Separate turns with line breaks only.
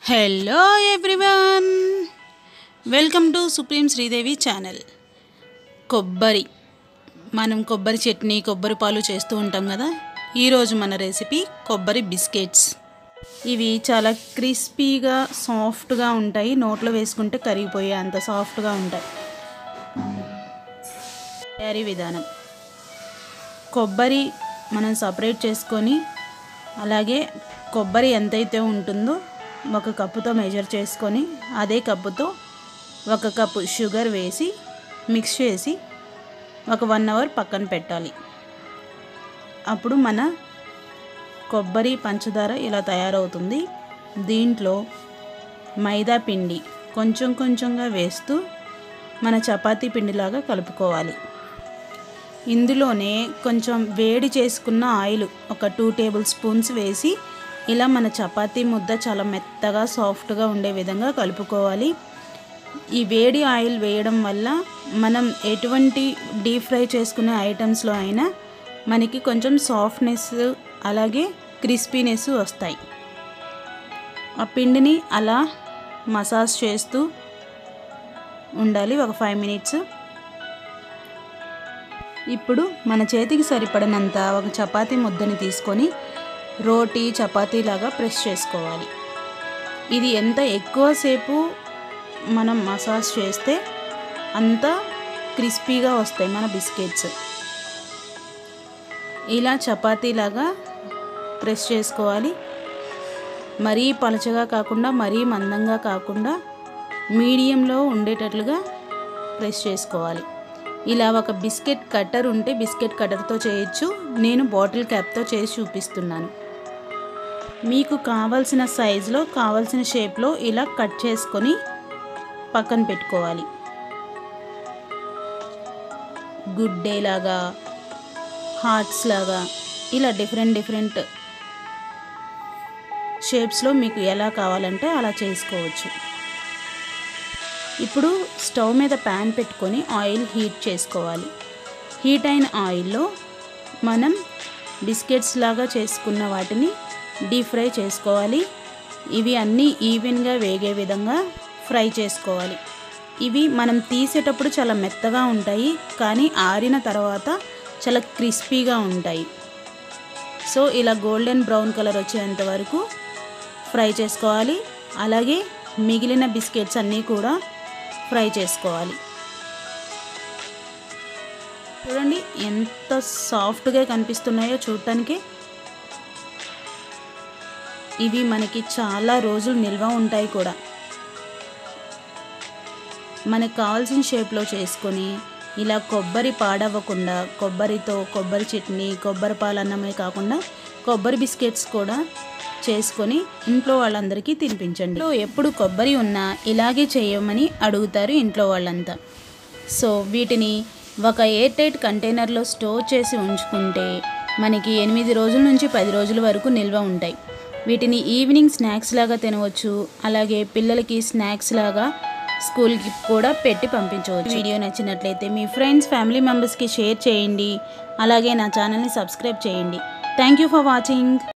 hello everyone welcome to supreme Sridevi channel కొబ్బరి మనం కొబ్బరి చట్నీ కొబ్బరి పాలు చేస్తూ ఉంటాం కదా ఈరోజు మన రెసిపీ కొబ్బరి బిస్కెట్స్ ఇవి చాలా క్రిస్పీగా సాఫ్ట్గా ఉంటాయి నోట్లో వేసుకుంటే కరిగిపోయే అంత సాఫ్ట్గా ఉంటాయి తయారీ విధానం కొబ్బరి మనం సపరేట్ చేసుకొని అలాగే కొబ్బరి ఎంతైతే ఉంటుందో ఒక కప్పుతో మెజర్ చేసుకొని అదే కప్పుతో ఒక కప్పు షుగర్ వేసి మిక్స్ చేసి ఒక వన్ అవర్ పక్కన పెట్టాలి అప్పుడు మన కొబ్బరి పంచదార ఇలా తయారవుతుంది దీంట్లో మైదా పిండి కొంచెం కొంచెంగా వేస్తూ మన చపాతీ పిండిలాగా కలుపుకోవాలి ఇందులోనే కొంచెం వేడి చేసుకున్న ఆయిల్ ఒక టూ టేబుల్ స్పూన్స్ వేసి ఇలా మన చపాతీ ముద్ద చాలా మెత్తగా సాఫ్ట్గా ఉండే విధంగా కలుపుకోవాలి ఈ వేడి ఆయిల్ వేయడం వల్ల మనం ఎటువంటి డీప్ ఫ్రై చేసుకునే ఐటమ్స్లో అయినా మనకి కొంచెం సాఫ్ట్నెస్ అలాగే క్రిస్పీనెస్ వస్తాయి ఆ పిండిని అలా మసాజ్ చేస్తూ ఉండాలి ఒక ఫైవ్ మినిట్స్ ఇప్పుడు మన చేతికి సరిపడినంత ఒక చపాతీ ముద్దని తీసుకొని రోటీ చపాతీ లాగా ప్రెస్ చేసుకోవాలి ఇది ఎంత ఎక్కువసేపు మనం మసాజ్ చేస్తే అంత క్రిస్పీగా వస్తాయి మన బిస్కెట్స్ ఇలా చపాతీలాగా ప్రెస్ చేసుకోవాలి మరీ పలచగా కాకుండా మరీ మందంగా కాకుండా మీడియంలో ఉండేటట్లుగా ప్రెస్ చేసుకోవాలి ఇలా ఒక బిస్కెట్ కట్టర్ ఉంటే బిస్కెట్ కట్టర్తో చేయొచ్చు నేను బాటిల్ క్యాప్తో చేసి చూపిస్తున్నాను మీకు కావాల్సిన సైజులో కావాల్సిన షేప్లో ఇలా కట్ చేసుకొని పక్కన పెట్టుకోవాలి గుడ్ డే లాగా హార్ట్స్ లాగా ఇలా డిఫరెంట్ డిఫరెంట్ షేప్స్లో మీకు ఎలా కావాలంటే అలా చేసుకోవచ్చు ఇప్పుడు స్టవ్ మీద ప్యాన్ పెట్టుకొని ఆయిల్ హీట్ చేసుకోవాలి హీట్ అయిన ఆయిల్లో మనం బిస్కెట్స్ లాగా చేసుకున్న వాటిని డీప్ ఫ్రై చేసుకోవాలి ఇవి అన్నీ ఈవెన్గా వేగే విధంగా ఫ్రై చేసుకోవాలి ఇవి మనం తీసేటప్పుడు చాలా మెత్తగా ఉంటాయి కానీ ఆరిన తర్వాత చాలా క్రిస్పీగా ఉంటాయి సో ఇలా గోల్డెన్ బ్రౌన్ కలర్ వచ్చేంత వరకు ఫ్రై చేసుకోవాలి అలాగే మిగిలిన బిస్కెట్స్ అన్నీ కూడా ఫ్రై చేసుకోవాలి చూడండి ఎంత సాఫ్ట్గా కనిపిస్తున్నాయో చూడటానికి ఇవి మనకి చాలా రోజులు నిల్వ ఉంటాయి కూడా మనకు కావాల్సిన షేప్లో చేసుకొని ఇలా కొబ్బరి పాడవ్వకుండా కొబ్బరితో కొబ్బరి చట్నీ కొబ్బరి పాలన్నమే కాకుండా కొబ్బరి బిస్కెట్స్ కూడా చేసుకొని ఇంట్లో వాళ్ళందరికీ తినిపించండి ఎప్పుడు కొబ్బరి ఉన్నా ఇలాగే చేయమని అడుగుతారు ఇంట్లో వాళ్ళంతా సో వీటిని ఒక ఎయిర్ టైట్ కంటైనర్లో స్టోర్ చేసి ఉంచుకుంటే మనకి ఎనిమిది రోజుల నుంచి పది రోజుల వరకు నిల్వ ఉంటాయి వీటిని ఈవినింగ్ స్నాక్స్ లాగా తినవచ్చు అలాగే పిల్లలకి స్నాక్స్ లాగా స్కూల్కి కూడా పెట్టి పంపించవచ్చు వీడియో నచ్చినట్లయితే మీ ఫ్రెండ్స్ ఫ్యామిలీ మెంబర్స్కి షేర్ చేయండి అలాగే నా ఛానల్ని సబ్స్క్రైబ్ చేయండి థ్యాంక్ యూ ఫర్ వాచింగ్